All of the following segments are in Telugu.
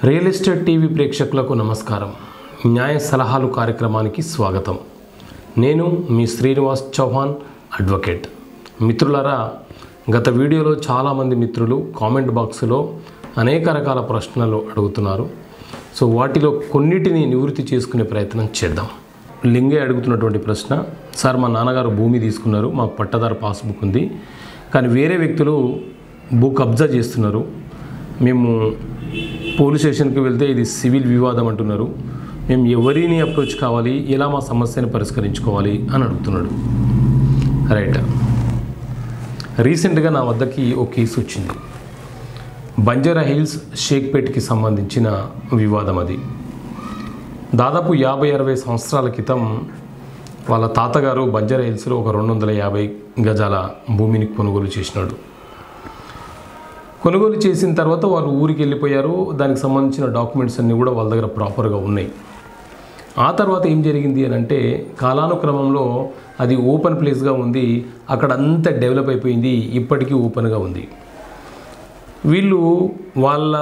రియల్ ఎస్టేట్ టీవీ ప్రేక్షకులకు నమస్కారం న్యాయ సలహాలు కార్యక్రమానికి స్వాగతం నేను మీ శ్రీనివాస్ చౌహాన్ అడ్వకేట్ మిత్రులారా గత వీడియోలో చాలామంది మిత్రులు కామెంట్ బాక్స్లో అనేక రకాల ప్రశ్నలు అడుగుతున్నారు సో వాటిలో కొన్నిటిని నివృత్తి చేసుకునే ప్రయత్నం చేద్దాం లింగే అడుగుతున్నటువంటి ప్రశ్న సార్ మా నాన్నగారు భూమి తీసుకున్నారు మాకు పట్టదారు పాస్బుక్ ఉంది కానీ వేరే వ్యక్తులు భూ కబ్జా చేస్తున్నారు మేము పోలీస్ స్టేషన్కి వెళ్తే ఇది సివిల్ వివాదం అంటున్నారు మేము ఎవరిని అప్రోచ్ కావాలి ఎలా మా సమస్యను పరిష్కరించుకోవాలి అని అడుగుతున్నాడు రైట్ రీసెంట్గా నా వద్దకి ఒక కేసు వచ్చింది బంజారా హిల్స్ షేక్పేట్కి సంబంధించిన వివాదం అది దాదాపు యాభై అరవై సంవత్సరాల క్రితం వాళ్ళ తాతగారు బంజారా హిల్స్లో ఒక రెండు వందల యాభై గజాల భూమిని కొనుగోలు చేసినాడు కొనుగోలు చేసిన తర్వాత వాళ్ళు ఊరికి వెళ్ళిపోయారు దానికి సంబంధించిన డాక్యుమెంట్స్ అన్నీ కూడా వాళ్ళ దగ్గర ప్రాపర్గా ఉన్నాయి ఆ తర్వాత ఏం జరిగింది అని అంటే కాలానుక్రమంలో అది ఓపెన్ ప్లేస్గా ఉంది అక్కడ అంతా డెవలప్ అయిపోయింది ఇప్పటికీ ఓపెన్గా ఉంది వీళ్ళు వాళ్ళ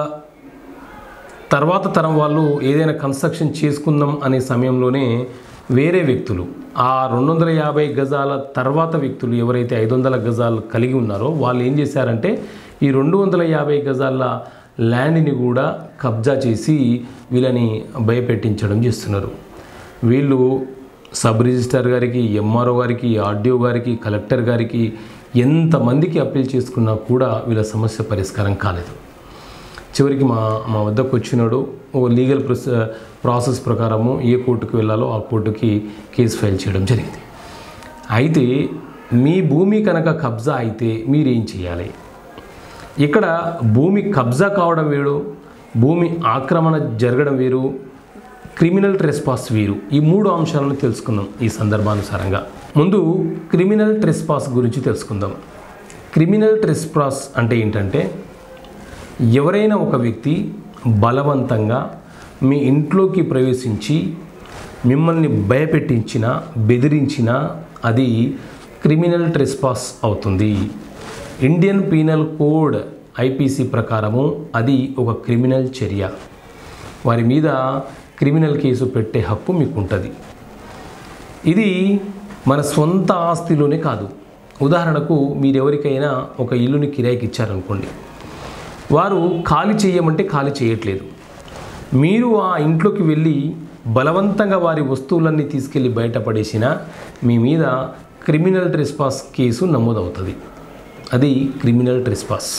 తర్వాత తరం వాళ్ళు ఏదైనా కన్స్ట్రక్షన్ చేసుకుందాం అనే సమయంలోనే వేరే వ్యక్తులు ఆ రెండు వందల యాభై గజాల తర్వాత వ్యక్తులు ఎవరైతే ఐదు వందల గజాలు కలిగి ఉన్నారో వాళ్ళు ఏం చేశారంటే ఈ రెండు వందల యాభై గజాల ల్యాండ్ని కూడా కబ్జా చేసి వీళ్ళని భయపెట్టించడం చేస్తున్నారు వీళ్ళు సబ్ రిజిస్టర్ గారికి ఎంఆర్ఓ గారికి ఆర్డీఓ గారికి కలెక్టర్ గారికి ఎంతమందికి అప్పీల్ చేసుకున్నా కూడా వీళ్ళ సమస్య పరిష్కారం కాలేదు చివరికి మా మా వద్దకు వచ్చినాడు ఓ లీగల్ ప్రొస ప్రాసెస్ ప్రకారము ఏ కోర్టుకు వెళ్ళాలో ఆ కోర్టుకి కేసు ఫైల్ చేయడం జరిగింది అయితే మీ భూమి కనుక కబ్జా అయితే మీరేం చేయాలి ఇక్కడ భూమి కబ్జా కావడం వేరు భూమి ఆక్రమణ జరగడం వేరు క్రిమినల్ ట్రెస్పాస్ వీరు ఈ మూడు అంశాలను తెలుసుకుందాం ఈ సందర్భానుసారంగా ముందు క్రిమినల్ ట్రెస్పాస్ గురించి తెలుసుకుందాం క్రిమినల్ ట్రెస్పాస్ అంటే ఏంటంటే ఎవరైనా ఒక వ్యక్తి బలవంతంగా మీ ఇంట్లోకి ప్రవేశించి మిమ్మల్ని భయపెట్టించిన బెదిరించిన అది క్రిమినల్ ట్రెస్పాస్ అవుతుంది ఇండియన్ పీనల్ కోడ్ ఐపీసీ ప్రకారము అది ఒక క్రిమినల్ చర్య వారి మీద క్రిమినల్ కేసు పెట్టే హక్కు మీకు ఉంటుంది ఇది మన సొంత ఆస్తిలోనే కాదు ఉదాహరణకు మీరు ఎవరికైనా ఒక ఇల్లుని కిరాయికి ఇచ్చారనుకోండి వారు ఖాళీ చేయమంటే ఖాళీ చేయట్లేదు మీరు ఆ ఇంట్లోకి వెళ్ళి బలవంతంగా వారి వస్తువులన్నీ తీసుకెళ్ళి బయటపడేసిన మీ మీద క్రిమినల్ ట్రెస్పాస్ కేసు నమోదవుతుంది అది క్రిమినల్ ట్రెస్పాస్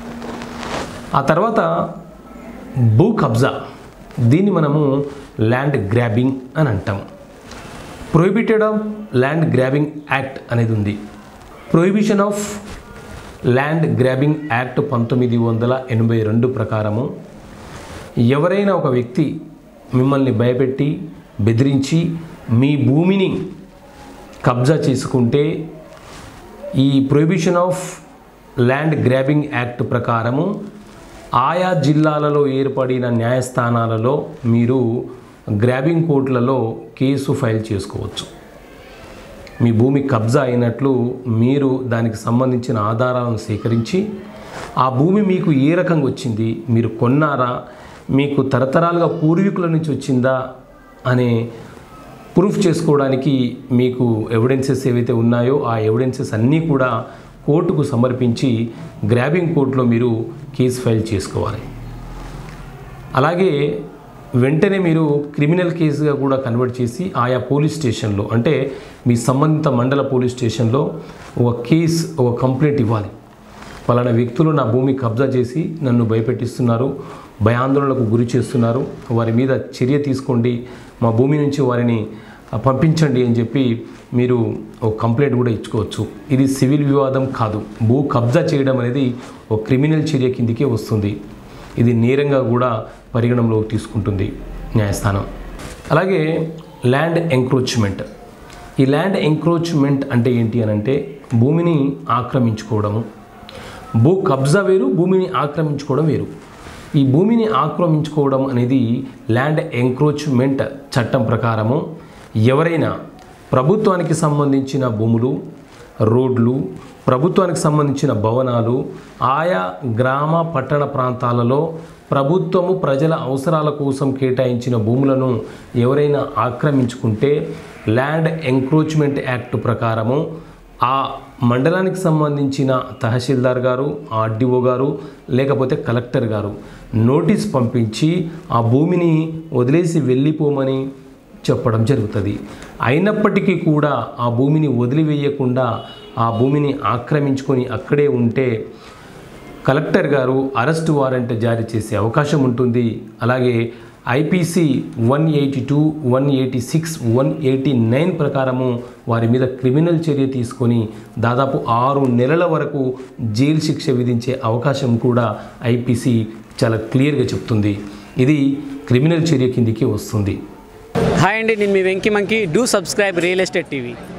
ఆ తర్వాత భూ కబ్జా దీన్ని మనము ల్యాండ్ గ్రాబింగ్ అని అంటాం prohibited of land grabbing act అనేది ఉంది prohibition of land grabbing act పంతొమ్మిది వందల ఎనభై రెండు ప్రకారము ఎవరైనా ఒక వ్యక్తి మిమ్మల్ని భయపెట్టి బెదిరించి మీ భూమిని కబ్జా చేసుకుంటే ఈ prohibition of land grabbing act ప్రకారము ఆయా జిల్లాలలో ఏర్పడిన న్యాయస్థానాలలో మీరు గ్రాబింగ్ కోర్టులలో కేసు ఫైల్ చేసుకోవచ్చు మీ భూమి కబ్జా అయినట్లు మీరు దానికి సంబంధించిన ఆధారాలను సేకరించి ఆ భూమి మీకు ఏ రకంగా వచ్చింది మీరు కొన్నారా మీకు తరతరాలుగా పూర్వీకుల నుంచి వచ్చిందా అనే ప్రూఫ్ చేసుకోవడానికి మీకు ఎవిడెన్సెస్ ఏవైతే ఉన్నాయో ఆ ఎవిడెన్సెస్ అన్నీ కూడా కోర్టుకు సమర్పించి గ్రాబింగ్ కోర్టులో మీరు కేసు ఫైల్ చేసుకోవాలి అలాగే వెంటనే మీరు క్రిమినల్ కేసుగా కూడా కన్వర్ట్ చేసి ఆయా పోలీస్ స్టేషన్లో అంటే మీ సంబంధిత మండల పోలీస్ స్టేషన్లో ఒక కేస్ ఒక కంప్లైంట్ ఇవ్వాలి పలానా వ్యక్తులు నా భూమి కబ్జా చేసి నన్ను భయపెట్టిస్తున్నారు భయాందోళనకు గురి చేస్తున్నారు వారి మీద చర్య తీసుకోండి మా భూమి నుంచి వారిని పంపించండి అని చెప్పి మీరు ఒక కంప్లైంట్ కూడా ఇచ్చుకోవచ్చు ఇది సివిల్ వివాదం కాదు భూ కబ్జా చేయడం అనేది ఒక క్రిమినల్ చర్య కిందికే వస్తుంది ఇది నేరంగా కూడా పరిగణనలోకి తీసుకుంటుంది న్యాయస్థానం అలాగే ల్యాండ్ ఎంక్రోచ్మెంట్ ఈ ల్యాండ్ ఎంక్రోచ్మెంట్ అంటే ఏంటి అని అంటే భూమిని ఆక్రమించుకోవడము భూ కబ్జా వేరు భూమిని ఆక్రమించుకోవడం వేరు ఈ భూమిని ఆక్రమించుకోవడం అనేది ల్యాండ్ ఎంక్రోచ్మెంట్ చట్టం ప్రకారము ఎవరైనా ప్రభుత్వానికి సంబంధించిన భూములు రోడ్లు ప్రభుత్వానికి సంబంధించిన భవనాలు ఆయా గ్రామ పట్టణ ప్రాంతాలలో ప్రభుత్వము ప్రజల అవసరాల కోసం కేటాయించిన భూములను ఎవరైనా ఆక్రమించుకుంటే ల్యాండ్ ఎంక్రోచ్మెంట్ యాక్ట్ ప్రకారము ఆ మండలానికి సంబంధించిన తహసీల్దార్ గారు ఆర్డీఓ గారు లేకపోతే కలెక్టర్ గారు నోటీస్ పంపించి ఆ భూమిని వదిలేసి వెళ్ళిపోమని చెప్పడం జరుగుతుంది అయినప్పటికీ కూడా ఆ భూమిని వదిలివేయకుండా ఆ భూమిని ఆక్రమించుకొని అక్కడే ఉంటే కలెక్టర్ గారు అరెస్ట్ వారెంట్ జారీ చేసే అవకాశం ఉంటుంది అలాగే IPC one eighty two one eighty six one eighty nine ప్రకారము వారి మీద క్రిమినల్ చర్య తీసుకొని దాదాపు ఆరు నెలల వరకు జైలు శిక్ష విధించే అవకాశం కూడా ఐపీసీ చాలా క్లియర్గా చెప్తుంది ఇది క్రిమినల్ చర్య కిందికి వస్తుంది హాయ్ అండి నేను మీ Venky monkey do subscribe real estate TV